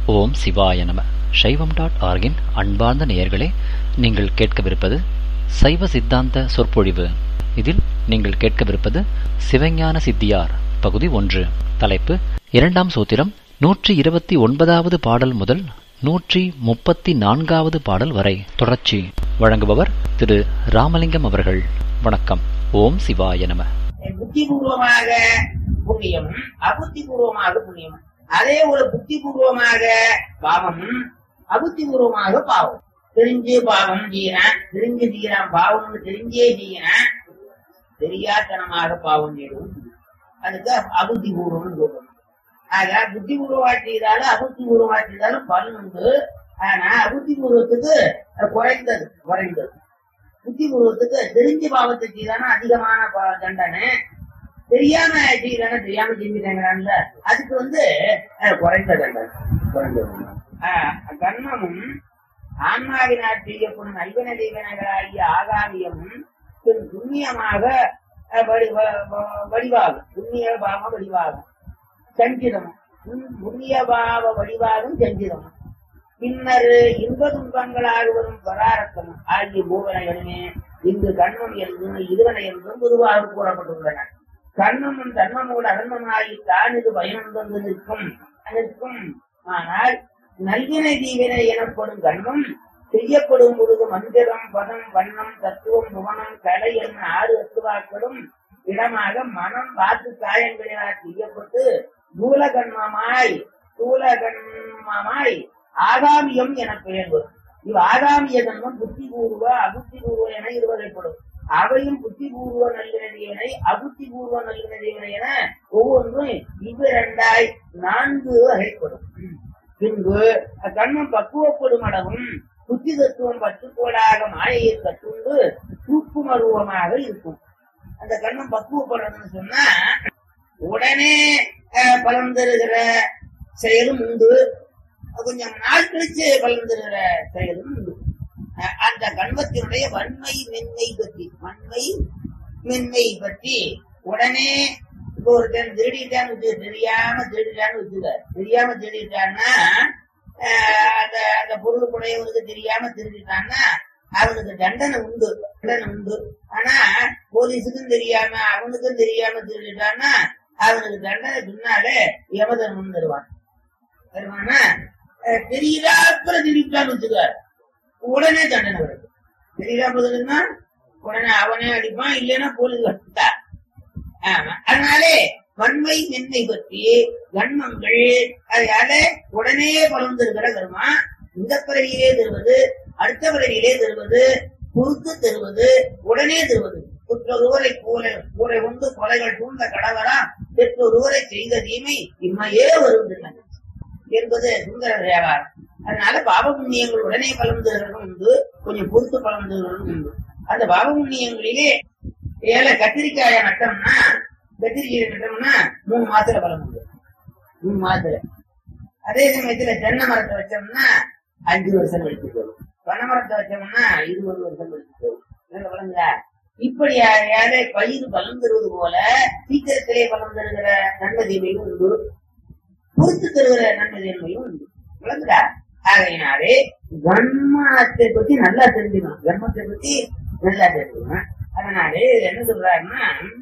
ஓம் சிவாய நம சைவம் டாட் ஆர்கின் அன்பார்ந்த நேயர்களே நீங்கள் கேட்கவிருப்பது சைவ சித்தாந்த சொற்பொழிவு இதில் நீங்கள் கேட்கவிருப்பது சிவஞான சித்தியார் பகுதி ஒன்று தலைப்பு இரண்டாம் சூத்திரம் நூற்றி இருபத்தி ஒன்பதாவது பாடல் முதல் நூற்றி முப்பத்தி நான்காவது பாடல் வரை தொடர்ச்சி வழங்குபவர் திரு ராமலிங்கம் அவர்கள் வணக்கம் ஓம் சிவாய நம புத்திபூர்வமாக புண்ணியம் அபுத்திபூர்வமாக புண்ணியம் அதே ஒரு புத்திபூர்வமாக பாவம் அபுத்திபூர்வமாக பாவம் தெரிஞ்சு பாவம் செய்யறான் தெரிஞ்சு செய்யறான் பாவம்னு தெரிஞ்சே செய்யறான் தெரியாத்தனமாக பாவம் செய்யணும் அதுக்கு அபுத்திபூர்வம்னு சொல்லணும் ஆக புத்திபூர்வமா செய்தாலும் அபுத்திபூர்வமா செய்தாலும் பலன் உண்டு ஆனா அபுத்திபூர்வத்துக்கு குறைந்தது குறைந்தது புத்திபூர்வத்துக்கு தெரிஞ்சு பாவத்தை செய்தானா அதிகமான ப- தண்டனை தெரியாம செய்யறான தெரியாம செஞ்சுட்டாங்களான்ல அதுக்கு வந்து அஹ், குறைந்த தண்டனை குறைந்த தண்டனை. ஆஹ், கர்மமும் ஆன்மாவினால் செய்யப்படும் ஐவன தெய்வனங்களாகிய ஆகாமியமும் பின் புண்ணியமாக அஹ், வடி- வ- வ- வடிவாகும் புண்ணிய பாவ வடிவாகும் சஞ்சிதமும் புண்- புண்ணிய பாவ வடிவாகும் சஞ்சிதமும் பின்னர் இன்ப துன்பங்களாக வரும் பராரத்தம் ஆகிய பூவனைகளுமே இங்கு கண்மம் என்றும் இருவனை என்றும் பொதுவாக கூறப்பட்டுள்ளன கண்மமும் தன்மமோடு அகன்மமாகி தான் இது பயன் தந்து நிற்கும் நிற்கும் ஆனால் நல்வினை தீவினை எனப்படும் கண்மம் செய்யப்படும் பொழுது மந்திரம் பதம் வண்ணம் தத்துவம் புவனம் கலை என ஆறு எத்துவாக்களும் இடமாக மனம் வாக்கு காயங்களினால் செய்யப்பட்டு மூலகன்மமாய் ஸ்தூலகன்மமாய் ஆகாமியம் என பெயர் வரும் இவ் ஆகாமிய கன்மம் புத்திபூர்வ அபுத்திபூர்வ என இருவகைப்படும் அவையும் புத்திபூர்வ நல்லினதியனை அபுத்திபூர்வ நல்லினதியனை என ஒவ்வொன்றும் இவ்விரண்டாய் நான்கு வகைப்படும் பின்பு அக்கண்மம் பக்குவப்படும் அளவும் புத்தி தத்துவம் பற்றுக்கோடாக மாயையை கட்டுண்டு தூக்குமருவமாக இருக்கும் அந்த கண்மம் பக்குவப்படுறதுன்னு சொன்னா உடனே அஹ், பலன் தருகிற செயலும் உண்டு கொஞ்சம் நாள் கழிச்சு பலன் தருகிற செயலும் உண்டு அஹ், அந்த கண்மத்தினுடைய வன்மை மென்மை பற்றி வன்மை மென்மை பற்றி உடனே இப்போ ஒருத்தன் திருடிட்டான்னு வச்சு தெரியாம திருடிட்டான்னு வச்சுக்க தெரியாம திருடிட்டான்னா அஹ், அந்த அந்த பொருள் குடையவனுக்கு தெரியாம திருடிட்டான்னா அவனுக்கு தண்டனை உண்டு தண்டனை உண்டு ஆனா போலீஸுக்கும் தெரியாம அவனுக்கும் தெரியாம திருடிட்டான்னா அவனுக்கு தண்டனை பின்னாலே யமதர்மம் தருவான் தருவானா அஹ், தெரியாப்புல திருடிட்டான்னு வச்சுக்க உடனே தண்டனை வருது தெரியாம திருடினா உடனே அவனே அடிப்பான் இல்லைன்னா போலீஸ் வச்சுட்டா ஆமா அதனாலே வன்மை மென்மை பற்றி கண்மங்கள் அதனால உடனே பலர்ந்திருக்கிற கர்மா இந்த பிறவியிலே தருவது அடுத்த பிறவியிலே தருவது பொறுத்து தருவது உடனே தருவது குற்றொருவரை போல கூரை உண்டு கொலைகள் சூழ்ந்த கடவரா பெற்றொருவரை செய்த தீமை இம்மையே வருவதில்லை என்பது சுந்தர தேவாரம் அதனால பாவ புண்ணியங்கள் உடனே பலன் தருவதும் உண்டு கொஞ்சம் பொறுத்து பலன் தருவதும் உண்டு அந்த பாவ புண்ணியங்களிலே ஏழை கத்திரிக்காய நட்டோம்னா கத்திரிக்காய் நட்டோம்னா மூணு மாசத்துல பலன் உண்டு மூணு மாசத்துல அதே சமயத்துல தென்னை மரத்தை வச்சோம்னா அஞ்சு வருஷம் கழிச்சு போகும் பனை மரத்தை வச்சோம்னா இருபது வருஷம் கழிச்சு போகும் இதுல விளங்குதா இப்படி ஏழை பயிர் பலன் தருவது போல சீக்கிரத்திலே பலன் தருகிற நன்மை தீமையும் உண்டு பொறுத்து தருகிற நன்மை தீமையும் உண்டு விளங்குதா ஆகையினாலே கர்மத்தை பத்தி நல்லா தெரிஞ்சுக்கணும் கர்மத்தை பத்தி நல்லா தெரிஞ்சுக்கணும் அதனாலே இது என்ன சொல்றாருன்னா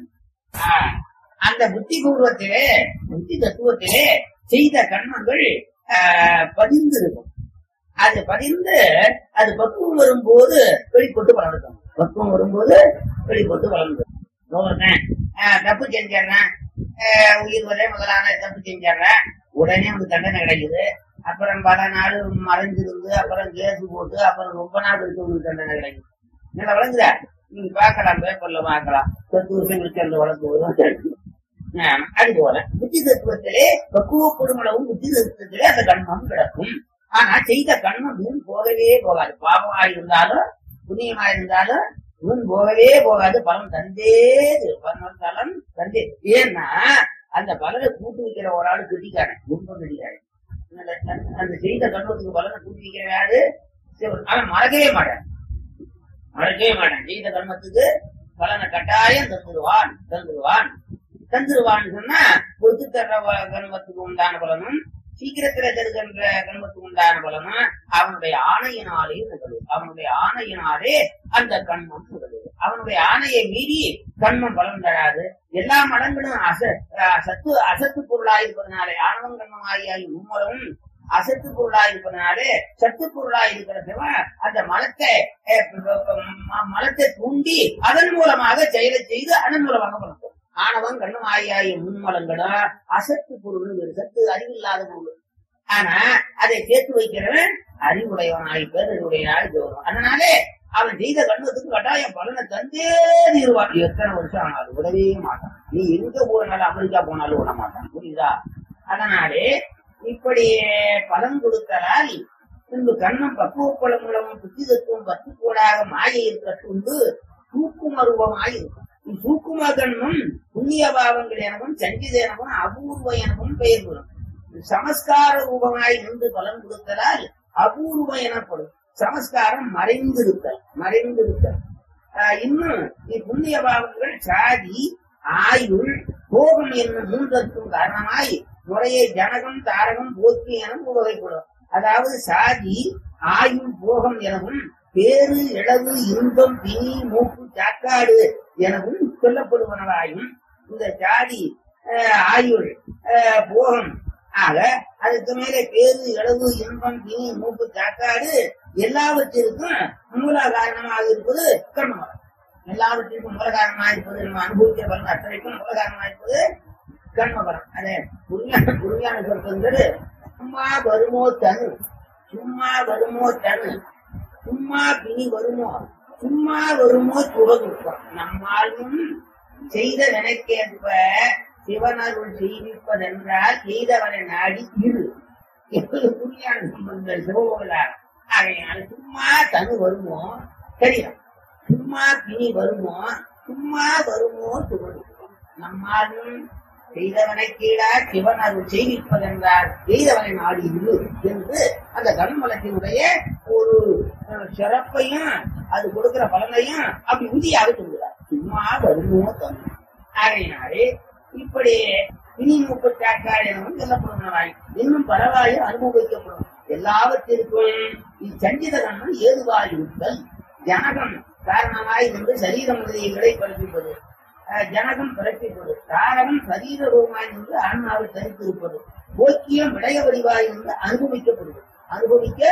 ஆஹ், அந்த புத்தி பூர்வத்திலே புத்தி தத்துவத்திலே செய்த கர்மங்கள் ஆஹ், பதிந்து இருக்கும் அது பதிந்து அது பக்குவம் வரும்போது வெளிப்பட்டு வளர்க்கும் பக்குவம் வரும்போது வெளிப்பட்டு வளர்ந்து ஒருத்தன் ஆஹ், தப்பு செஞ்சான் உயிர் வரை முதலான தப்பு செஞ்சான் உடனே அவனுக்கு தண்டனை கிடைக்குது அப்புறம் பல நாள் மறைஞ்சிருந்து அப்புறம் கேஸ் போட்டு அப்புறம் ரொம்ப நாள் கழிச்சு உங்களுக்கு தண்டனை கிடைக்குது நல்லா வளர்ந்துடா நீங்க பார்க்கலாம் பேப்பர்ல பார்க்கலாம் பத்து வருஷம் கழிச்சு அந்த வழக்கு வரும் கிடைக்கும். ஆம், அது போல புத்தி தத்துவத்திலே பக்குவப்படும் அளவும் புத்தி தத்துவத்திலே அந்த கண்மம் கிடக்கும் ஆனா செய்த கண்மம் வீண் போகவே போகாது பாவமா இருந்தாலும் புண்ணியமா இருந்தாலும் வீண் போகவே போகாது பலன் தந்தே தரும். பலன் பலன் தந்தே ஏன்னா அந்த பலனை கூட்டு வைக்கிற ஒரு ஆள் கிட்டிக்காரன் ரொம்ப கிட்டிக்காரன் அந்த- அந்த செய்த கண்மத்துக்கு பலனை கூட்டி வைக்கிற யாரு சிவன். அவன் மறக்கவே மாட்டான் மறக்கவே மாட்டான் செய்த கர்மத்துக்கு பலனை கட்டாயம் தந்துடுவான் தந்துடுவான் தந்துடுவான்னு சொன்னா பொறுத்து தர கர்மத்துக்கு உண்டான பலனும் சீக்கிரத்துல தருகின்ற கண்மத்துக்கு உண்டான பலனும் அவனுடைய ஆணையினாலே நிகழும் அவனுடைய ஆணையினாலே அந்த கண்மம் நிகழும் அவனுடைய ஆணையை மீறி கண்மம் பலன் தராது எல்லா மடங்களும் அச அஹ் சத்து அசத்து பொருளாயிருப்பதனாலே ஆணவம் கண்மமாகியாகி மும்மலமும் அசத்து பொருளாயிருப்பதனாலே சத்து பொருளாயிருக்கிறவன் அந்த மலத்தை அஹ், ம- மலத்தை தூண்டி அதன் மூலமாக செயலை செய்து அதன் மூலமாக பலன் ஆணவம் கண்ணும் ஆகியாகிய மும்மலங்களும் அசத்து பொருள் ஒரு சத்து அறிவில்லாத பொருள் ஆனா அதை சேர்த்து வைக்கிறவன் அறிவுடையவனாய் பேரறிவுடையனாய் வருவான் அதனாலே அவன் செய்த கண்மத்துக்கு கட்டாயம் பலனை தந்தே தீருவான் எத்தனை வருஷம் ஆனாலும் விடவே மாட்டான் நீ எங்க போனாலும் அமெரிக்கா போனாலும் விட மாட்டான் புரியுதா அதனாலே இப்படி பலன் கொடுத்தலால் பின்பு கண்ணம் பக்குவப்பழம் மூலமும் புத்தி தத்துவம் பத்து கோடாக மாயையில் கட்டுண்டு சூக்கும ரூபமாய் இருக்கும் சூக்கும கண்ணும் புண்ணிய பாவங்கள் எனவும் சஞ்சித எனவும் அபூர்வ எனவும் பெயர் பெறும் சமஸ்கார ரூபமாய் நின்று பலன் கொடுத்தலால் அபூர்வ எனப்படும் சமஸ்காரம் மறைந்திருத்தல் மறைந்திருத்தல் ஆஹ் இன்னும் இப்புண்ணிய பாவங்கள் சாதி ஆயுள் போகம் என்னும் மூன்றற்கும் காரணமாய் முறையே ஜனகம் தாரகம் போக்கி எனவும் வகைப்படும் அதாவது சாதி ஆயுள் போகம் எனவும் பேரு இளவு இன்பம் பிணி மூக்கு சாக்காடு எனவும் சொல்லப்படுவனவாயும் இந்த ஜாதி ஆஹ், ஆயுள் ஆஹ், போகம் ஆக அதுக்கு மேலே பேரு இளவு இன்பம் பிணி மூக்கு சாக்காடு எல்லாவற்றிற்கும் மூல காரணமாக இருப்பது கர்மம் எல்லாவற்றிற்கும் மூல காரணமாக இருப்பது நம்ம அனுபவிக்க பலன் அத்தனைக்கும் மூல காரணமாக இருப்பது கர்மபலம் அது உண்மையான உண்மையான சொல்றது சும்மா வருமோ தனு சும்மா வருமோ தனு சும்மா பிணி வருமோ சும்மா வருமோ சுகதுக்கம் நம்மாலும் செய்த வினைக்கேற்ப சிவனருள் செய்விப்பதென்றால் செய்தவனை நாடி இரு என்பது புரியான சம்பந்தர் சிவகோலார் ஆகையால் சும்மா தனு வருமோ தெரியும் சும்மா பிணி வருமோ சும்மா வருமோ சுகதுக்கம் நம்மாலும் செய்தவனை கீழா சிவன் அருள் செய்விப்பதென்றால் செய்தவனை நாடி இரு என்று அந்த கண்மலத்தினுடைய ஒரு அஹ், சிறப்பையும் அது கொடுக்கிற பலனையும் அப்படி உறுதியாக சொல்கிறார் சும்மா வருமோ தனு ஆகையினாலே இப்படி இனி முப்பத்தாக்கால் எனவும் சொல்லப்படுவனவாய் இன்னும் பரவாயில்லை அனுபவிக்கப்படும் எல்லாவற்றிற்கும் இச்சஞ்சித கண்ணம் ஏதுவாய் இருத்தல் ஜனகம் காரணமாய் நின்று சரீர முதலியங்களை படிப்பிப்பது அஹ், ஜனகம் பிறப்பிப்பது காரணம் சரீர ரூபமாய் நின்று ஆன்மாவை தரித்திருப்பது போக்கியம் விடய வடிவாய் நின்று அனுபவிக்கப்படுவது அனுபவிக்க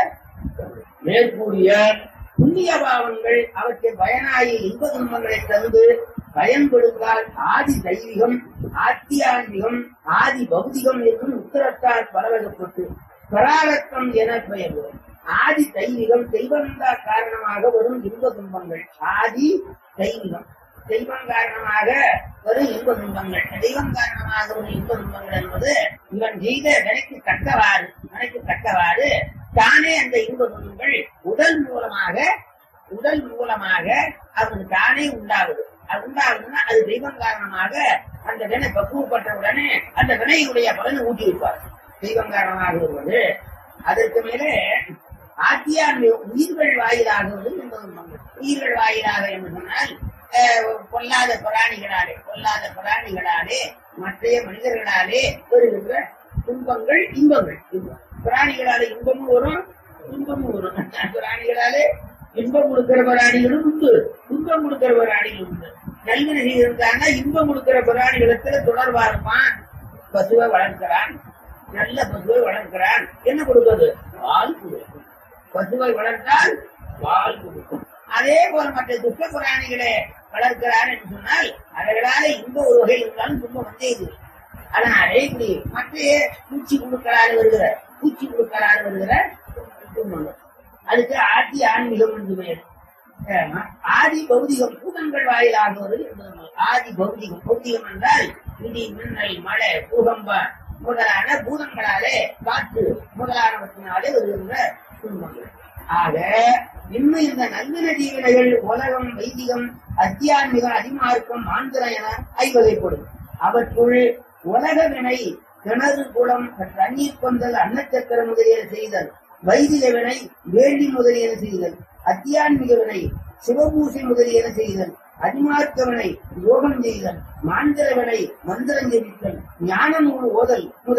மேற்கூறிய புண்ணிய பாவங்கள் அவற்றை பயனாகி இன்ப துன்பங்களை தந்து பயன்படுத்தால் ஆதி தெய்வீகம் ஆத்தியான்மிகம் ஆதி பௌதிகம் என்னும் உத்தரத்தால் பரவகப்பட்டு பராரத்தம் என பெயர் வரும் ஆதி தெய்வீகம் தெய்வந்தா காரணமாக வரும் இன்ப துன்பங்கள் ஆதி தெய்வீகம் தெய்வம் காரணமாக வரும் இன்ப துன்பங்கள் தெய்வம் காரணமாக வரும் இன்ப துன்பங்கள் என்பது இவன் செய்த வினைக்கு தக்கவாறு வினைக்கு தக்கவாறு தானே அந்த இன்ப துன்பங்கள் உடல் மூலமாக உடல் மூலமாக அவனுக்கு தானே உண்டாகுது அது உண்டாகுதுன்னா அது தெய்வம் காரணமாக அந்த வினை பக்குவப்பட்ட உடனே அந்த வினையுடைய பலனை ஊட்டி வைப்பார் தெய்வம் காரணமாக வருவது அதற்கு மேலே ஆத்தியான்மிக உயிர்கள் வாயிலாக வருவது இன்ப துன்பங்கள் உயிர்கள் வாயிலாக என்று சொன்னால் அஹ், பொல்லாத பிராணிகளாலே பொல்லாத பிராணிகளாலே மற்றைய மனிதர்களாலே வருகின்ற துன்பங்கள் இன்பங்கள் இன்பம். பிராணிகளாலே இன்பமும் வரும் துன்பமும் வரும் பிராணிகளாலே இன்பம் கொடுக்கிற பிராணிகளும் உண்டு துன்பம் கொடுக்கிற பிராணிகளும் உண்டு நல்வினை செய்திருந்தாங்க இன்பம் கொடுக்கிற பிராணிகளத்துல தொடர்பா இருப்பான் பசுவை வளர்க்கிறான் நல்ல பசுவை வளர்க்கிறான் என்ன கொடுக்கிறது பால் கொடுக்கும் பசுவை வளர்த்தால் பால் கொடுக்கும் அதே போல மற்ற துக்க பிராணிகளை வளர்க்கிறார் என்று சொன்னால் அவர்களால இந்த ஒரு வகை இருந்தாலும் துன்பம் வந்தே இது அதனாலே இப்படி மற்ற பூச்சி குழுக்களால் வருகிற பூச்சி குழுக்களால் வருகிற துன்பங்கள் அதுக்கு ஆதி ஆன்மீகம் என்று பெயர் ஆமா. ஆதி பௌதிகம் பூதங்கள் வாயிலாக வருவது என்பது ஆதி பௌதிகம் பௌதிகம் என்றால் இடி மின்னல் மழை பூகம்பம் முதலான பூதங்களாலே காற்று முதலானவற்றினாலே வருகின்ற துன்பங்கள் ஆக இன்னும் இந்த நல்ல ஜீவனைகள் உலகம் வைதிகம் அத்தியான்மிக அதிமார்க்கம் மாந்திரம் என ஐவகைப்படும் அவற்றுள் உலக வினை கிணறு குளம் தண்ணீர் கொந்தல் அன்னச்சக்கர முதலியன செய்தல் வைதிக வினை வேள்வி முதலியன செய்தல் அத்தியான்மிக வினை சிவபூசை முதலியன செய்தல் அதிமார்க்க வினை யோகம் செய்தல் மாந்திர வினை மந்திரம் ஜெபித்தல் ஞான நூல் ஓதல் முதலியன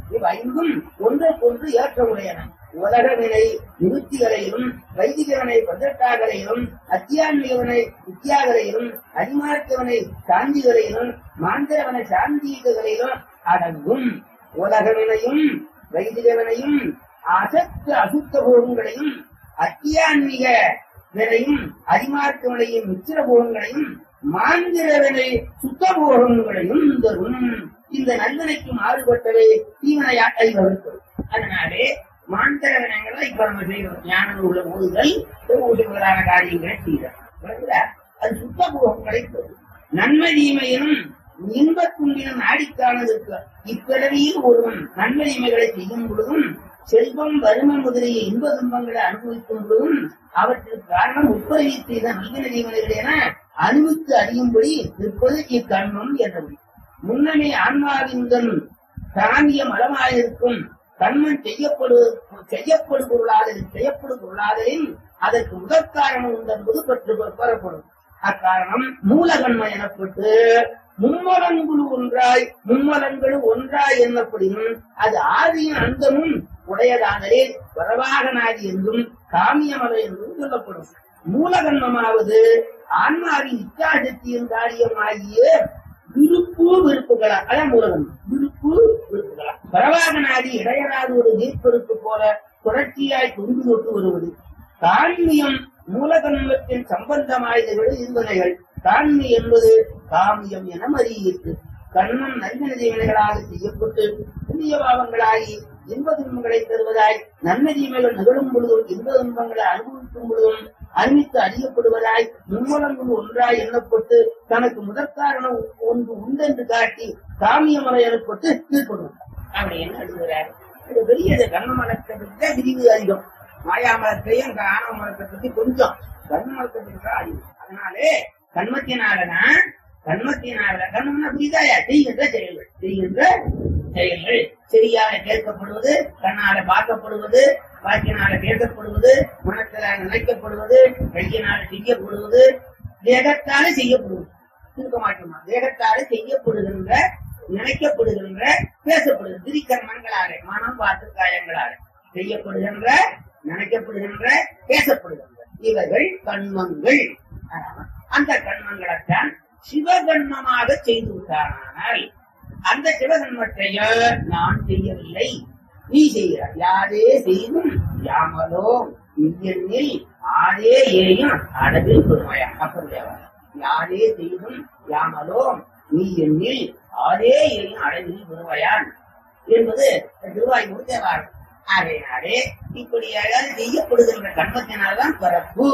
இவ்வைந்தும் ஒன்றுக்கொன்று ஏற்ற உடையன உலக வினை நிருத்திகளையும் வைதிகவனை பதினெட்டாகலையும் அத்தியான்மியவனை வித்தியாகலையும் அடிமார்த்தவனை சாந்திகளையும் மாந்திரவனை சாந்தீகளையும் அடங்கும் உலகவினையும் வைதிகவனையும் அசத்த அசுத்த போகங்களையும் அத்தியான்மிக வினையும் அதிமார்க்கவனையும் மித்திர போகங்களையும் மாந்திரவனை சுத்த போகங்களையும் தரும் இந்த நல்லனைக்கு மாறுபட்டவை தீவனையாட்டை வகுக்கும் அதனாலே மாந்திர வினங்களை இப்ப நம்ம செய்யறோம் ஞானம் உள்ள ஊடுதல் ஊடுதலான காரியங்களை செய்யறோம் விளங்குதா? அது சுத்த போகங்களை தரும் நன்மை தீமையினும் இன்பத் துண்டினும் நாடிக்கானது இருக்கு இப்பிறவியில் ஒருவன் நன்மை தீமைகளை செய்யும் பொழுதும் செல்வம் வறுமை முதலிய இன்ப துன்பங்களை அனுபவிக்கும் பொழுதும் அவற்றுக்கு காரணம் உட்பறவி செய்த நல்வின தீமைகள் என அனுபவித்து அறியும்படி நிற்பது இக்கண்மம் என்றது முன்னமே ஆன்மாவின் தானியம் அளமாயிருக்கும் கண்மன் செய்யப்படு செய்யப்படு பொருளாத செய்யப்படு பொருளாதலின் அதற்கு முதற் காரணம் உண்டு என்பது பற்று பெறப்படும் அக்காரணம் மூலகன்மை எனப்பட்டு மும்மலங்குழு ஒன்றாய் மும்மலங்களும் ஒன்றாய் என்னப்படினும் அது ஆதியும் அந்தமும் உடையதானே வரவாகனாதி என்றும் காமியமலை என்றும் சொல்லப்படும் மூலகன்மமாவது ஆன்மாவின் இச்சாசக்தியின் காரியமாகிய விருப்பு விருப்புகளா அதான் மூலகம் விருப்பு விருப்புகளா பரவாகனாதி இடையராது ஒரு நீர்ப்பெருக்கு போல தொடர்ச்சியாய் தொங்கு தொட்டு வருவது காண்மியம் மூலகன்மத்தின் சம்பந்தமாயதுகள் இருந்தனைகள் காண்மி என்பது காமியம் என மறியிற்று கண்மம் நல்வின தீமைகளாக செய்யப்பட்டு புண்ணிய பாவங்களாகி இன்ப துன்பங்களை தருவதாய் நன்மை தீமைகள் நிகழும் பொழுதும் இன்ப துன்பங்களை அனுபவிக்கும் பொழுதும் அறிவித்து அறியப்படுவதாய் மும்மலங்கள் ஒன்றாய் எண்ணப்பட்டு தனக்கு முதற்காரணம் ஒன்று உண்டென்று காட்டி காமியமலை எனப்பட்டு தீர்ப்படுவார் அப்படி என்ன எழுதுகிறார் இது பெரிய கர்மமலத்தை பற்றி விரிவு அதிகம் மாயாமலத்தையும் ஆணவ மலத்தை பத்தி கொஞ்சம் கர்மமலத்தை பற்றி தான் அதிகம் அதனாலே கண்மத்தினாலதான் கண்மத்தினால கண்மம்னா புரியுதாயா செய்கின்ற செயல்கள் செய்கின்ற செயல்கள் செவியால கேட்கப்படுவது கண்ணால பார்க்கப்படுவது வாக்கினால பேசப்படுவது மனத்தில நினைக்கப்படுவது கையினால செய்யப்படுவது தேகத்தால செய்யப்படுவது இருக்க மாட்டோமா தேகத்தால செய்யப்படுகின்ற நினைக்கப்படுகின்ற பேசப்படுகிற திரிகர்மங்களாலே மனம் வாக்கு காயங்களால செய்யப்படுகின்ற நினைக்கப்படுகின்ற பேசப்படுகின்ற இவர்கள் கண்மங்கள் ஆமா. அந்த கண்மங்களைத்தான் சிவகண்மமாக செய்து விட்டானால் அந்த சிவகண்மத்தையோ நான் செய்யவில்லை நீ செய்கிறாய் யாரே செய்தும் யாமலோ இயனில் ஆரே ஏயும் அடவில் பெருமையா அப்படி யாரே செய்தும் யாமலோ நீ எண்ணில் ஆரே ஏயும் அடவில் பெருமையான் என்பது திருவாய் முடித்தவாறு ஆகையினாலே இப்படியாக செய்யப்படுகின்ற கண்மத்தினால்தான் பிறப்பு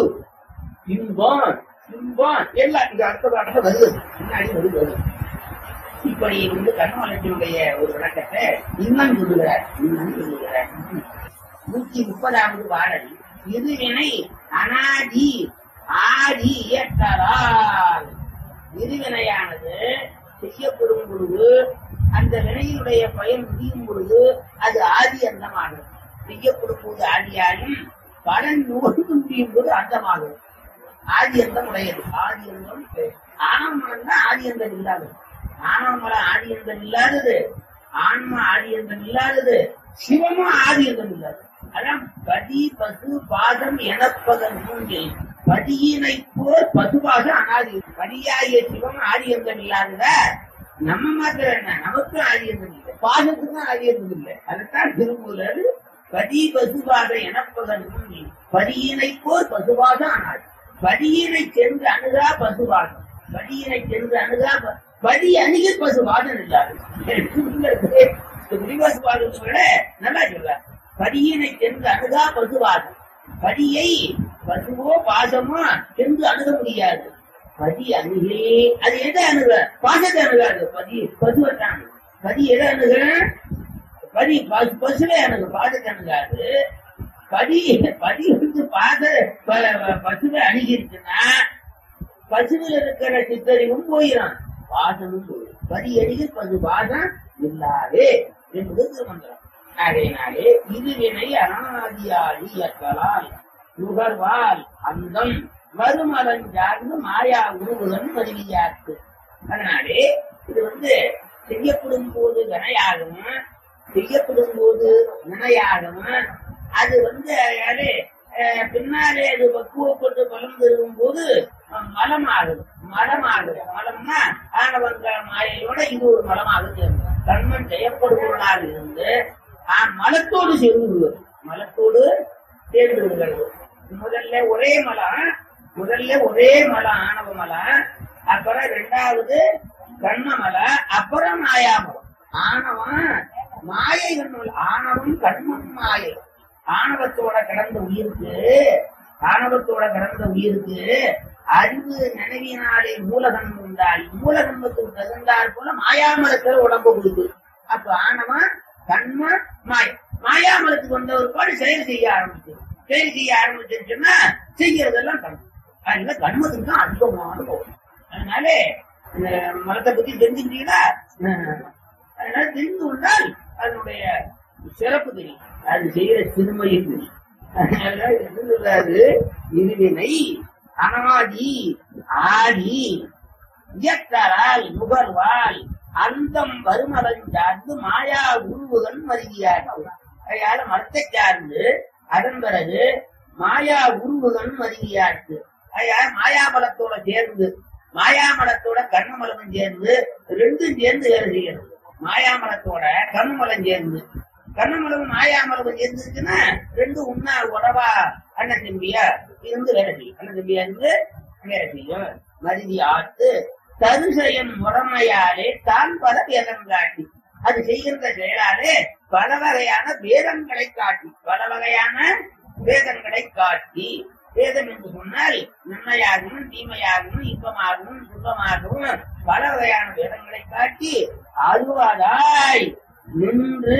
இன்பம் இன்பம் எல்லாம் இங்க அடுத்த பாடல வருது முன்னாடி வருது வருது இப்படி வந்து கண்மலத்தினுடைய ஒரு விளக்கத்தை இன்னும் சொல்லுகிறார் இன்னும் சொல்லுகிறார் நூத்தி முப்பதாவது பாடல் இருவினை அனாதி ஆதி இயற்றலால் இருவினையானது செய்யப்படும் பொழுது அந்த வினையினுடைய பயன் முடியும் பொழுது அது ஆதி அந்தமாகும் செய்யப்படும் போது ஆதியாகும் பலன் நோக்கி முடியும் போது அந்தமாகும் ஆதி அந்தம் உடையது ஆதி அந்தம் ஆனவமலம் தான் ஆதி அந்தம் இல்லாதது ஆனவமலம் ஆதி அந்தம் இல்லாதது ஆன்மா ஆதி அந்தம் இல்லாதது சிவமும் ஆதி அந்தம் இல்லாதது அதான் பதி பசு பாதம் எனப்பதன் மூன்றில் பதியினை போர் பசுபாசம் அனாதி பதியாகிய சிவம் ஆதி அந்தம் இல்லாதத நம்ம மாத்திரம் என்ன நமக்கும் ஆதி அந்தம் இல்லை பாசத்துக்கும் ஆதி அந்தம் இல்லை அதுதான் திருமூலர் பதி பசுபாசம் எனப்பதன் மூன்றில் பதியினை போர் பசுபாசம் அனாதி பதியினை சென்று அணுகா பசுபாசம் பதியினை சென்று அணுகா ப- பதி அணுகி பசுபாசம் இல்லாது விரிவாசுபாதம் சொல்ல நல்லா சொல்ல பதியினை சென்று அணுகா பசுபாசம் பதியை பசுவோ பாசமோ சென்று அணுக முடியாது பதி அணுகே அது எதை அணுக பாசத்தை அணுகாது பதி பசுவத்தான் அணுகு. பதி எதை அணுக பதி பசு பசுவே அணுகு பாசத்தை அணுகாது பதி பதி வந்து பாத ப- பசுவை அணுகிருச்சுன்னா பசுவில் இருக்கிற சித்தறிவும் போயிடும் பாசமும் போயிடும் பதி அடிக்கு பசு பாசம் இல்லாதே என்பது திருமந்திரம் ஆகையினாலே இதுவினை அனாதியாதி அக்கலால் நுகர்வால் அந்தம் வருமலஞ்சார்ந்து மாயா உருவுடன் பதிவியாக்கு அதனாலே இது வந்து செய்யப்படும் போது கனையாகவும் செய்யப்படும் போது நினையாகவும் அது வந்து யாரு அஹ், பின்னாலே அது பக்குவப்பட்டு பலம் தரும் போது அஹ், மலமாகுது மலமாகுது மலம்னா ஆணவங்க மாயையோட இது ஒரு மலமாகுது கண்மன் செய்யப்படுபவனாக இருந்து ஆஹ், மலத்தோடு சேர்ந்து விடுவது மலத்தோடு சேர்ந்து விடுகிறது முதல்ல ஒரே மலம் முதல்ல ஒரே மலம் ஆணவ மலம் அப்புறம் ரெண்டாவது கண்ம மலம் அப்புறம் மாயாமலம் ஆணவம் மாயை கண்மம் ஆணவம் கண்மம் மாயை ஆணவத்தோட கடந்த உயிருக்கு ஆணவத்தோட கடந்த உயிருக்கு அறிவு நினைவினாலே மூலகன் உண்டால் மூலகன்மத்துக்கு தகுந்தால் போல மாயாமலத்தில் உடம்பு கொடுக்கு அப்ப ஆணவம் கண்ம மாய மாயாமலத்துக்கு வந்த ஒரு பாடு செயல் செய்ய ஆரம்பிச்சு செயல் செய்ய ஆரம்பிச்சிருச்சுன்னா செய்யறதெல்லாம் கண்மம் அதனால கண்மத்துக்கு தான் அதிகமான போகும் அதனால இந்த மலத்தை பத்தி தெரிஞ்சுக்கிட்டீங்களா அஹ், அதனால தெரிந்து கொண்டால் அதனுடைய சிறப்பு தெரியும் அது செய்யற சிறுமையும் தெரியும் அதனால என்ன சொல்றாரு இருவினை அனாதி ஆதி இயக்கரால் நுகர்வால் அந்தம் வருமலன் சார்ந்து மாயா உருவுகன் மருகியார்கள் அதனால மரத்தை சார்ந்து அதன் பிறகு மாயா உருவுகன் மருகியாச்சு அதனால மாயாமலத்தோட சேர்ந்து மாயாமலத்தோட கண்ணமலமும் சேர்ந்து ரெண்டும் சேர்ந்து வேலை செய்யணும் மாயாமலத்தோட கண்மலம் சேர்ந்து கண்ணமலமும் மாயாமலமும் சேர்ந்துச்சுன்னா ரெண்டும் உண்ணா உறவா அண்ணன் தம்பியா இருந்து வேலை செய்யும் அண்ணன் தம்பியா இருந்து வேலை செய்யும் மருதி ஆட்டு தருசயம் முறைமையாலே தான் பல வேதம் காட்டி அது செய்கின்ற செயலாலே பல வகையான வேதங்களை காட்டி பல வகையான வேதங்களை காட்டி வேதம் என்று சொன்னால் நன்மையாகவும் தீமையாகவும் இன்பமாகவும் துன்பமாகவும் பல வகையான வேதங்களை காட்டி அறுவதாய் நின்று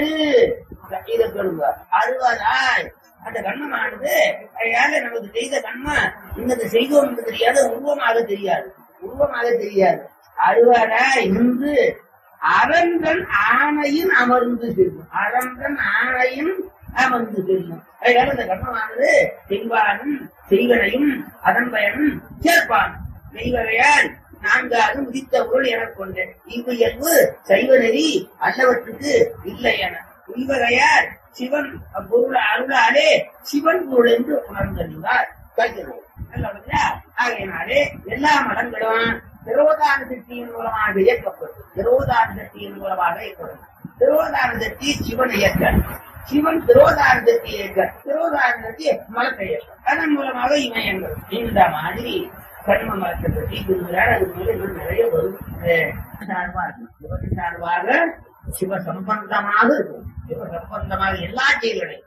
இதை சொல்லுங்க அறுவதாய் அந்த கண்ணமானது அதனால நமக்கு செய்த கண்மம் இன்னது செய்தோம் என்று தெரியாது உருவமாக தெரியாது உருவமாக தெரியாது அறுவதாய் நின்று அரங்கன் ஆணையின் அமர்ந்து செல்லும் அரங்கன் ஆணையின் அமர்ந்து செல்லும் அதனால இந்த கர்மமானது செய்வானும் செய்வனையும் அதன் பயனும் சேர்ப்பான் செய்வகையால் நான்காவது உதித்த பொருள் எனக் கொண்டேன் இவ்வியல்பு சைவ நெறி அசவற்றுக்கு இல்லை என இவ்வகையால் சிவன் பொருள் அருளாலே சிவன் பொருள் என்று உணர்ந்திருந்தார் கருதுகிறோம் நல்லபடியா? ஆகையினாலே எல்லா மடங்களும் திரோதான சக்தியின் மூலமாக இயக்கப்படும் திரோதான சக்தியின் மூலமாக இயக்கப்படும் திரோதான சக்தி சிவன் இயக்க சிவன் திரோதான சக்தி இயக்க திரோதான சக்தி மலத்தை இயக்க அதன் மூலமாக இமயங்கள் இந்த மாதிரி கர்ம மலத்தை பற்றி கூறுகிறார் அது மூலம் இன்னும் நிறைய வரும் அஹ் சார்பா இருக்கும் சிவன் சார்பாக சிவ சம்பந்தமாக இருக்கும் சிவ சம்பந்தமாக எல்லா செயல்களையும்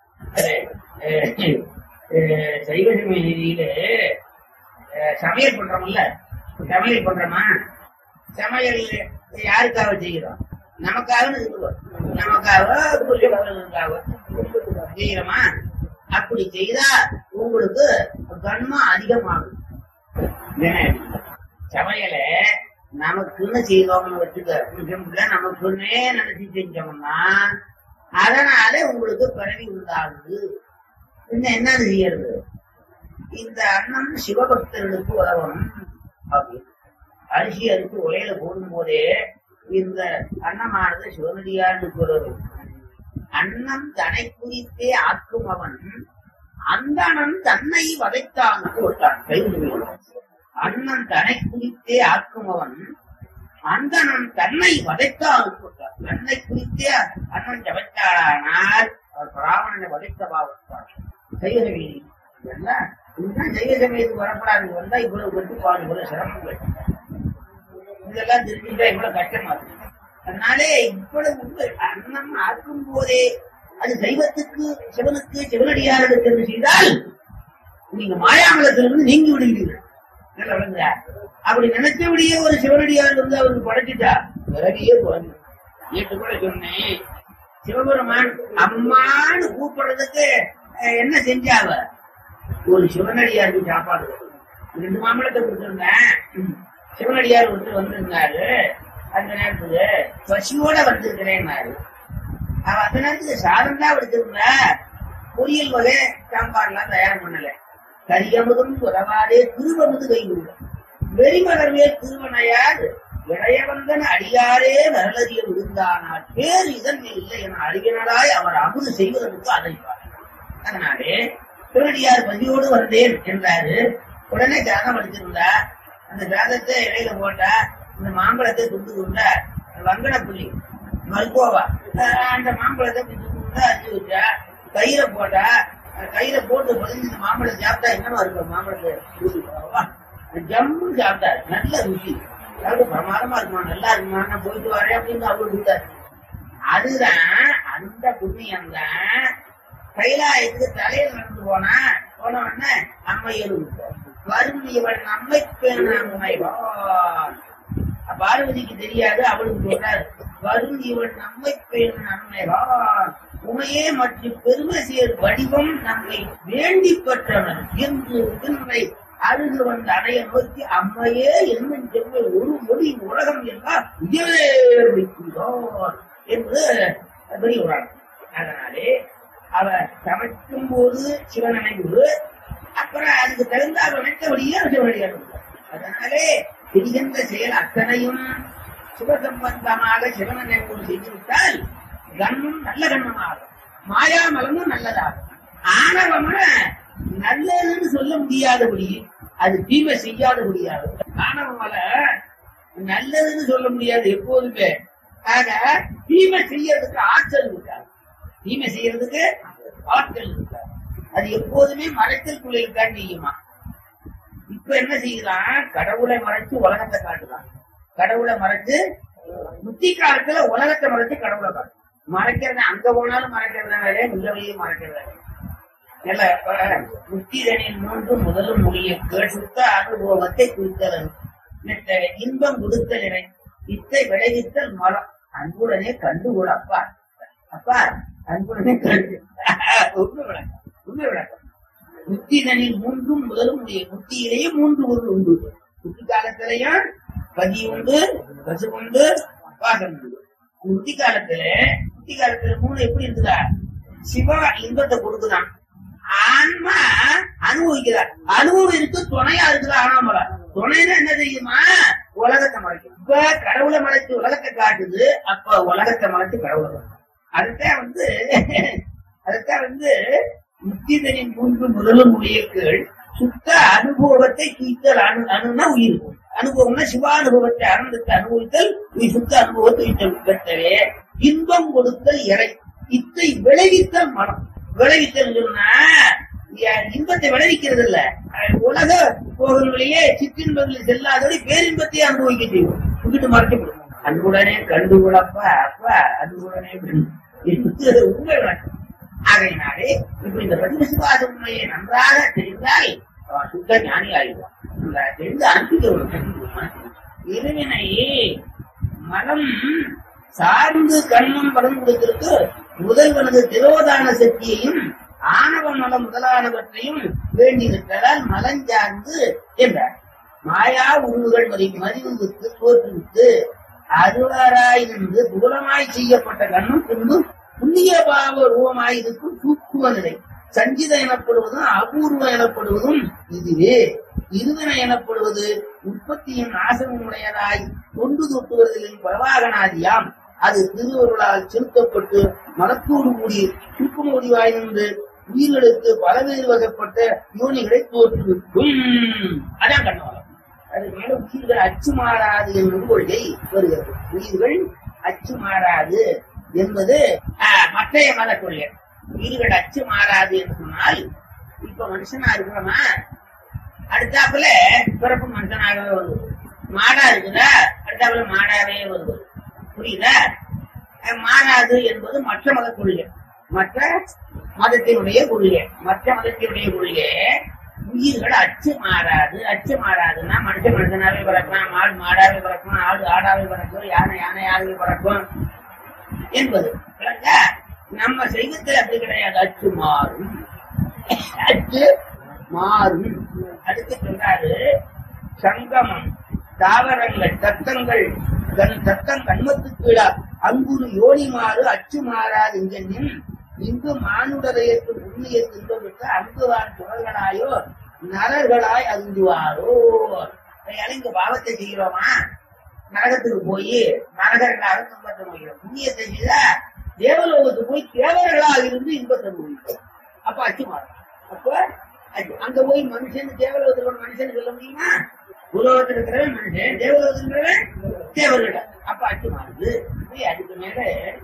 சைவசமய நிதியில சமையல் பண்றோம்ல சமையல் பண்றோமா சமையல் யாருக்காக செய்கிறோம் நமக்காக இருக்கிறோம் நமக்காக குடும்பங்களுக்காக செய்யறோமா அப்படி செய்தா உங்களுக்கு கண்மம் அதிகமாகும் சமையல நமக்குன்னு செய்தோம்னு வச்சுக்க சிம்பிளா நமக்குன்னே நினைச்சு செஞ்சோம்னா அதனால உங்களுக்கு பிறவி உண்டாகுது இன்னும் என்ன செய்யறது இந்த அண்ணன் சிவபக்தர்களுக்கு உதவணும் அப்படின்னு அரிசி அரிசி உலையில போடும் போதே இந்த அன்னமானது சிவனடியான்னு சொல்றது அன்னம் தனை குறித்தே ஆக்கும் அவன் அந்தணன் தன்னை வதைத்தான் விட்டான் கைது அண்ணன் தனை குறித்தே ஆக்கும் அவன் அந்தணன் தன்னை வதைத்தான் விட்டான் தன்னை குறித்தே அண்ணன் ஜபத்தாளானால் அவர் பிராமணனை வதைத்த பாவத்தார் சைவசமீதி இதெல்லாம் இதுதான் சைவ சமயத்துக்கு வரப்படாது வந்தா இவ்வளவு கட்டுப்பாடு இவ்வளவு சிறப்புகள் இதெல்லாம் தெரிஞ்சுட்டா இவ்வளவு கஷ்டமா இருக்கு அதனாலே இவ்வளவு உண்மை அன்னம் ஆக்கும் போதே அது சைவத்துக்கு சிவனுக்கு சிவனடியார்களுக்கு என்று செய்தால் நீங்க மாயாமலத்திலிருந்து நீங்கி விடுகிறீர்கள் நல்லா விளங்குதா? அப்படி நினைச்சபடியே ஒரு சிவனடியார் வந்து அவருக்கு படைச்சிட்டா பிறவியே குறைஞ்சு நேற்று கூட சொன்னேன் சிவபெருமான் அம்மான்னு கூப்பிடுறதுக்கு அஹ், என்ன செஞ்சாவ ஒரு சிவனடியாருக்கு சாப்பாடு கொடுக்கணும். ரெண்டு மாம்பழத்தை கொடுத்திருந்தேன் சிவனடியார் ஒருத்தர் வந்திருந்தாரு அந்த நேரத்துக்கு பசியோட வந்திருக்கிறேன்னாரு அவ அந்த நேரத்துக்கு சாதம் தான் எடுத்திருந்தா பொரியல் வகை சாம்பார்லாம் தயார் பண்ணல கரியமுதும் உறவாடே திருவமுது கை வெறிமலர்வே திருவனையார் இளையவந்தன் அடியாரே வரலறிய விழுந்தானால் பேர் இதன் இல்லை என அறிவினராய் அவர் அமுது செய்வதற்கு அழைப்பார் அதனாலே திருடியார் பதியோடு வந்தேன் என்றாரு உடனே ஜாதம் அடிச்சிருந்தா அந்த ஜாதத்தை இடையில போட்டா இந்த மாம்பழத்தை துண்டு கொண்டா வங்கட புள்ளி மல்கோவா அஹ் அந்த மாம்பழத்தை துண்டு கொண்டா அரிஞ்சு வச்சா கயிறை போட்டா அஹ் கயிறை போட்டு பதிஞ்சு இந்த மாம்பழம் சாப்பிட்டா என்னமா இருக்கும் மாம்பழத்தை ருசி வா. ஜம்மு சாப்பிட்டாரு நல்ல ருசி அதாவது பிரமாதமா இருக்குமா நல்லா இருக்குமா நான் போயிட்டு வரேன் அப்படின்னு அவரு கொடுத்தாரு அதுதான் அந்த புண்ணியம் தான் கைலாயத்துக்கு தலையில் நடந்து போனா போன உடனே அம்மையர் வரும் இவள் நம்மை பேணாமை பார்வதிக்கு தெரியாது அவளுக்கு சொல்றாரு வரும் இவள் நம்மை பேண நன்மைவான் உமையே மற்றும் பெருமை சேர் வடிவம் நம்மை வேண்டி பெற்றனர் என்று தின்மை அருகு வந்த அடைய நோக்கி அம்மையே என்னும் செல்வை ஒரு மொழி உலகம் என்றால் உயர்விக்கிறோம் என்று பெரிய உலகம் அதனாலே அவ சமைக்கும் போது சிவனமைவு அப்புறம் அதுக்கு தகுந்த அவ நினைத்தபடியே சிவனடியாக அதனாலே திரிகின்ற செயல் அத்தனையும் சிவசம்பந்தமாக சிவனமைவு செய்துவிட்டால் கண்ணும் நல்ல கண்ணமாகும் மாயாமலமும் நல்லதாகும் ஆணவம்னா நல்லதுன்னு சொல்ல முடியாதபடி அது தீமை செய்யாதபடியாது ஆணவமல நல்லதுன்னு சொல்ல முடியாது எப்போதுமே ஆக தீமை செய்யறதுக்கு ஆற்றல் இருக்காது தீமை செய்யறதுக்கு ஆற்றல் இருக்காது அது எப்போதுமே மறைத்தல் இருக்கான்னு செய்யுமா இப்ப என்ன செய்யலாம் கடவுளை மறைச்சு உலகத்தை காட்டுலாம் கடவுளை மறைச்சு முத்தி காலத்துல உலகத்தை மறைச்சு கடவுளை காட்டு மறைக்கிறது அங்க போனாலும் மறைக்கிறதாலே உள்ளவையும் மறைக்கிறதாலே இல்ல முத்திரனின் மூன்று முதலும் முடிய கேட்டுத்த அனுபவத்தை குறித்தலன் இன்பம் கொடுத்தலினை இத்தை விளைவித்தல் மரம் அன்புடனே கண்டுகொள் அப்பா அப்பா அன்புடனே கண்டு உண்மை விளக்கம் உண்மை விளக்கம் முத்திரனில் மூன்றும் முதலும் முடிய முத்தியிலேயே மூன்று பொருள் உண்டு முத்தி காலத்திலையும் பதி உண்டு பசு உண்டு பாசம் உண்டு முத்தி காலத்துல முத்தி காலத்துல மூணு எப்படி இருக்குதா சிவா இன்பத்தை கொடுக்குதான் ஆன்மா அனுபவிக்கிறார் அனுபவம் இருக்கு துணையா இருக்குதா ஆனாமல துணைனா என்ன தெரியுமா உலகத்தை மறைக்கும் இப்ப கடவுளை மறைச்சு உலகத்தை காட்டுது அப்ப உலகத்தை மறைச்சு கடவுளை காட்டுது. அதுதான் வந்து அதுதான் வந்து முத்திதனின் மூன்று முதலும் உயர்கள் சுத்த அனுபவத்தை துய்த்தல் அணு அணுனா உயிர் அனுபவம்னா சிவானுபவத்தை ஆனந்தத்தை அனுபவித்தல் உயிர் சுத்த அனுபவத்தை பெற்றவே இன்பம் கொடுத்தல் இறை இத்தை விளைவித்தல் மனம் விளைவித்தல் சொன்னா ய- இன்பத்தை விளைவிக்கிறது இல்ல அஹ் உலக போகங்களிலேயே சிற்றின்பங்களில் செல்லாதபடி பேரின்பத்தை அனுபவிக்க செய்வோம் விட்டுட்டு மறைக்கப்படும் அன்புடனே கண்டு குழப்பா அப்பா அன்புடனே கண்டு என்பது உண்மை விளக்கம் ஆகையினாலே இப்ப இந்த பதிவிசுவாத உண்மையை நன்றாக தெரிந்தால் அவன் சுத்த ஞானி ஆகிடுவான் நன்றாக தெரிந்து அனுப்பிக்க இறைவனை மனம் சார்ந்து கண்ணும் படம் கொடுத்திருக்கு முதல்வனது திரோதான சக்தியையும் ஆணவ மலம் முதலானவற்றையும் வேண்டியிருப்பதால் மலஞ்சார்ந்து என்றார் மாயா உருவுகள் மறி மறிவுக்கு தோற்றுவித்து அருளாராய் நின்று புகழமாய் செய்யப்பட்ட கண்ணும் பின்பு புண்ணிய பாவ ரூபமாய் இருக்கும் சூக்குவ நிலை சஞ்சிதம் எனப்படுவதும் அபூர்வம் எனப்படுவதும் இதுவே இருவன எனப்படுவது உற்பத்தியின் நாசமும் உடையதாய் தொண்டு தொட்டுவதில் பிரவாகனாதியாம் அது திருவருளால் செலுத்தப்பட்டு மனத்தோடு கூடி சுருக்கம் முடிவாய் நின்று உயிர்களுக்கு பலவேறு வகைப்பட்ட யோனிகளை தோற்றுவிக்கும் அதான் கண்ணோலம் அதனால உயிர்கள் அச்சு மாறாது என்பது கொள்கை வருகிறது உயிர்கள் அச்சு மாறாது என்பது ஆஹ், மற்றைய மத கொள்கை உயிர்கள் அச்சு மாறாது என்று சொன்னால் இப்ப மனுஷனா இருக்கிறோமா அடுத்தாப்புல பிறப்பு மனுஷனாகவே வருவது மாடா இருக்குதா அடுத்தாப்புல மாடாவே வருவது புரியுதா அஹ் மாறாது என்பது மற்ற மத கொள்கை மற்ற மதத்தினுடைய கொள்கை மற்ற மதத்தினுடைய கொள்கை உயிர்கள் அச்சு மாறாது அச்சு மாறாதுன்னா மனுஷன் மனுஷனாவே பிறக்கலாம் மாடு மாடாவே பிறக்கும் ஆடு ஆடாவே பிறக்கும் யானை யானையாகவே பிறக்கும் என்பது விளங்குதா? நம்ம செய்வத்தில் அப்படி கிடையாது அச்சு மாறும் அச்சு மாறும் அடுத்து சொல்றாரு சங்கமம் தாவரங்கள் தத்தங்கள் தன் தத்தம் கண்மத்துக்கு கீழா அங்குரு யோனிமாறு அச்சு மாறாது இங்கென்னும் இங்கு மானுடரையத்து புண்ணிய துன்பமிட்டு அங்குவார் துறர்களாயோ நரர்களாய் அங்குவாரோ இங்க பாவத்தை செய்கிறோமா நரகத்துக்கு போய் நரகர்களாக துன்பத்தை முடியும் புண்ணியத்தை செய்தா தேவலோகத்துக்கு போய் தேவர்களாக இருந்து இன்பத்தை முடியும் அப்ப அச்சு மாறும் அப்ப அச்சு. அங்க போய் மனுஷன் தேவலோகத்தில் ஒரு மனுஷன் சொல்ல முடியுமா உலகத்தில் இருக்கிறவன் மனுஷன் தேவலோகத்தில் இருக்கிறவன் தேவர்கள் அப்ப அச்சு மாறுது போய் அதுக்கு மேல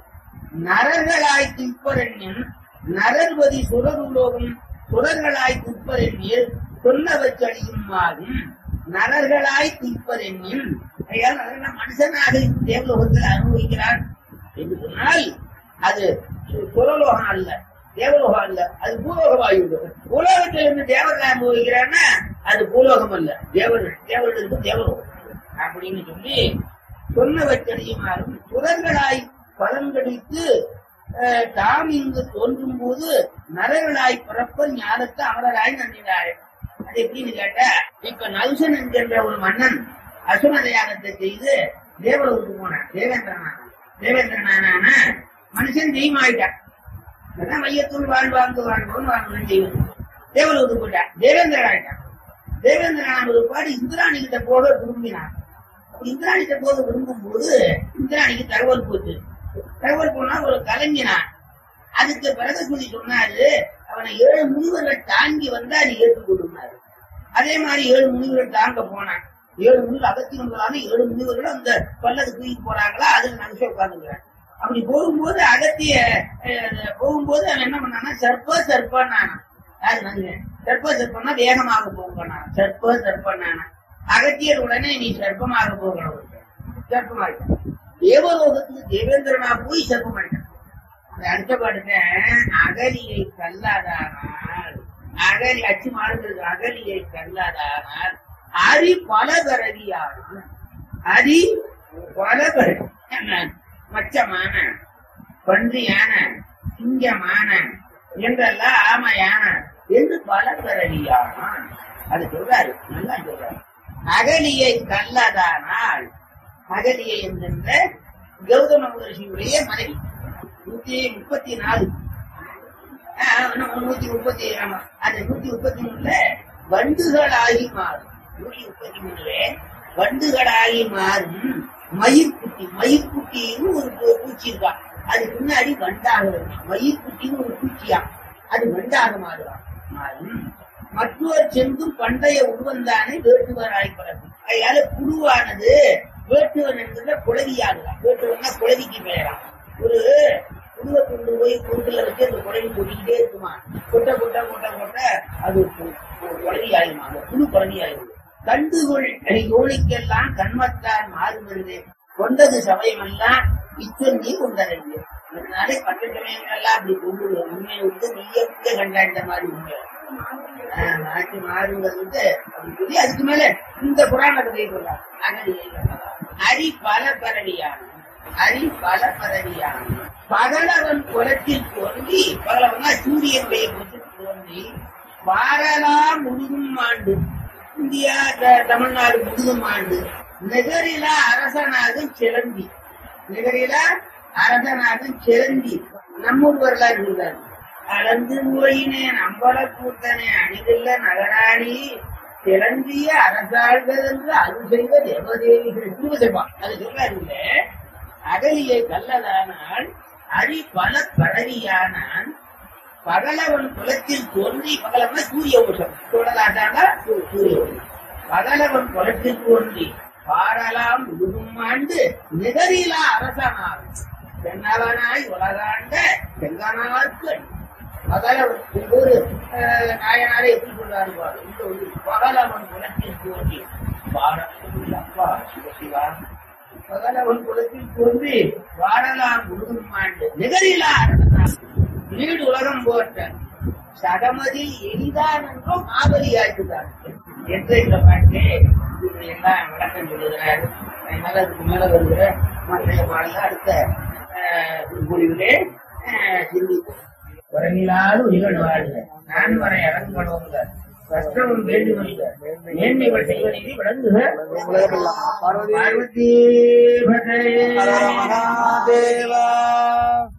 நரர்களாய் துப்பரண்யன் நரர்பதி சுரருலோகம் சுரர்களாய் துப்பரண்யர் சொன்னவச்சடியும் ஆகும் நரர்களாய் துப்பரண்யன் ஐயால் நரகன் மனுஷனாக தேவலோகத்தில் அனுபவிக்கிறார் என்று சொன்னால் அது சு- சுரலோகம் அல்ல தேவலோகம் அல்ல அது பூலோக வாயு பூலோகத்தில் இருந்து தேவர்கள் அனுபவிக்கிறான்னா அது பூலோகம் அல்ல தேவர்கள் தேவர்களுக்கு தேவலோகம் அப்படின்னு சொல்லி சொன்னவற்றடியுமாறும் சுரர்களாய் பலன்களித்து அஹ், தாம் இங்கு தோன்றும் போது நரர்களாய் பிறப்ப ஞானத்தை அமரராய் நன்றினார் அது எப்படின்னு கேட்டா இப்ப நல்சன் என்கின்ற ஒரு மன்னன் அசுர யாகத்தை செய்து தேவலோகத்துக்கு போனான் தேவேந்திரனான தேவேந்திரனான மனுஷன் தெய்வமாயிட்டான் அதான் மையத்துள் வாழ்வாங்கு வாழ்வோம் வாழ்வோம் தெய்வம் தேவலோகத்துக்கு போயிட்டான் தேவேந்திரன் ஆயிட்டான் தேவேந்திரனான ஒரு பாடு இந்திராணி கிட்ட போக விரும்பினான் அப்ப இந்திராணி கிட்ட போக விரும்பும் போது இந்திராணிக்கு தகவல் போச்சு தகவல் போனா ஒரு கலைஞனான் அதுக்கு பிரகஸ்பதி சொன்னாரு அவனை ஏழு முனிவர்கள் தாங்கி வந்தா நீ ஏற்றுக்கொள்ளுனாரு அதே மாதிரி ஏழு முனிவர்கள் தாங்க போனான் ஏழு முனிவர் அகத்தியம் போலான்னு ஏழு முனிவர்கள் அந்த பல்லது தூக்கி போறாங்களா அதுல நடிச்சு உட்காந்துக்கிறேன் அப்படி போகும்போது அகத்திய அஹ், போகும்போது அவன் என்ன பண்ணான்னா சர்ப்ப சர்ப்பன்னா யாரு நாங்க சர்ப்ப சர்ப்பம்னா வேகமாக போகணும் சர்ப்ப சர்ப்பன்னானா அகத்தியர் உடனே நீ சர்ப்பமாக போகணும் சர்ப்பமாயிட்டான் தேவலோகத்துக்கு தேவேந்திரனா போய் சர்ப்பமாயிட்டான் அந்த அடுத்த பாட்டுங்க அகலியை கல்லாதானால் அகலி அச்சு மாறுகிறது அகலியை கல்லாதானால் அரி பல கரவியான அரி பல கரவி மச்சமான பன்றியான சிங்கமான என்றெல்லாம் ஆமையான என்று பல கரவியான அது சொல்றாரு நல்லா சொல்றாரு அகலியை கல்லதானால் அகலியை என்கின்ற கௌதம மகர்ஷியுடைய மனைவி நூத்தி முப்பத்தி நாலு ஆஹ், இன்னும் நூத்தி முப்பத்தி ஆமா அந்த நூத்தி முப்பத்தி மூணுல வண்டுகளாகி மாறும் நூத்தி முப்பத்தி மூணுல வண்டுகளாகி மாறும் மயிர்குட்டி மயிர்குட்டின்னு ஒரு பூ- பூச்சி இருக்கா அது முன்னாடி வண்டாக இருக்கும் மயிர்குட்டின்னு ஒரு பூச்சியா அது வண்டாக மாறுவா மாறும் மற்றொரு சென்றும் பண்டைய உருவந்தானே வேட்டுவராய் பழகும் அதனால புழுவானது வேட்டுவன் என்கிற குழவியாகலாம் வேட்டுவன்னா குழவிக்கு பெயரா ஒரு புழுவை கொண்டு போய் குறுக்கல வச்சு அந்த குழவி கொட்டிக்கிட்டே இருக்குமா கொட்ட கொட்ட கொட்ட கொட்ட அது கு- கு- குழவி ஆயிடுமா அந்த புழு குழவி ஆயிடும் கண்டுகொள் யோனிக்கெல்லாம் கண்மத்தார் மாறுகிறது கொண்டது சமயமெல்லாம் இச்சொன்னி கொண்டதற்கு அதனாலே பட்ட சமயங்கள்லாம் அப்படி கொண்டு உண்மையை விட்டு நீயே விட்டு கண்டாண்ட மாதிரி உண்மை ஆஹ் மாற்றி மாறுங்கிறது வந்து அப்படி சொல்லி அதுக்கு மேல இந்த புராண கதையை சொல்றாங்க அகலியை அரி பல பரடியான அரி பல பரடியான பகலவன் குலத்தில் தோன்றி பகலவனா சூரியனுடைய குலத்தில் தோன்றி வாரலா முழுதும் ஆண்டு இந்தியா த- தமிழ்நாடு முழுதும் ஆண்டு நெகரிலா அரசனாக சிலந்தி நெகரிலா அரசனாக சிலந்தி நம்மூர் வரலாறு சொல்றாரு அளந்து போயினேன் அம்பல கூத்தனே அணிதில்ல நகராணி சிலந்திய அரசாள்கள் என்று அது செய்த தேவதேவிகள் திருவசைப்பா அது சொல்றாரு இல்ல அகலியை கல்லதானால் அரி பல பழவியானான் பகலவன் குலத்தில் தோன்றி பகலவன் சூரிய உஷம் சுடலாட்டானா சூரிய உஷம் பகலவன் குலத்தில் தோன்றி பாரலாம் முழுதும் ஆண்டு நிகரிலா அரசனாகும் தென்னவனாய் உலகாண்ட செங்கனார்க்கு பகலவன் இந்த ஒரு அஹ், நாயனாரே எப்படி சொல்றாரு பாரு இந்த ஒரு பகலவன் குலத்தில் தோன்றி பார அப்பா சிவசிவா பகலவன் குலத்தில் தோன்றி வாழலாம் முழுதும் ஆண்டு நிகரிலா அரசனாகும் வீடு உலகம் போட்ட சகமதி எளிதான் என்றும் மாபலியாக்குதான் என்று இந்த பாட்டு இப்படி எல்லாம் விளக்கம் சொல்லுகிறார் அதனால அதுக்கு மேல வருகிற மற்ற பாடல அடுத்த ஆஹ், குழுவிலே ஆஹ், சிந்திக்கும் குறையில்லாத உயிர்கள் வாழ்க நான் வரை இறங்குவங்க கஷ்டமும் வேண்டுமல்ல மேன்மைகள் செய்வதை விளங்குக பார்வதி பட்டே மகாதேவா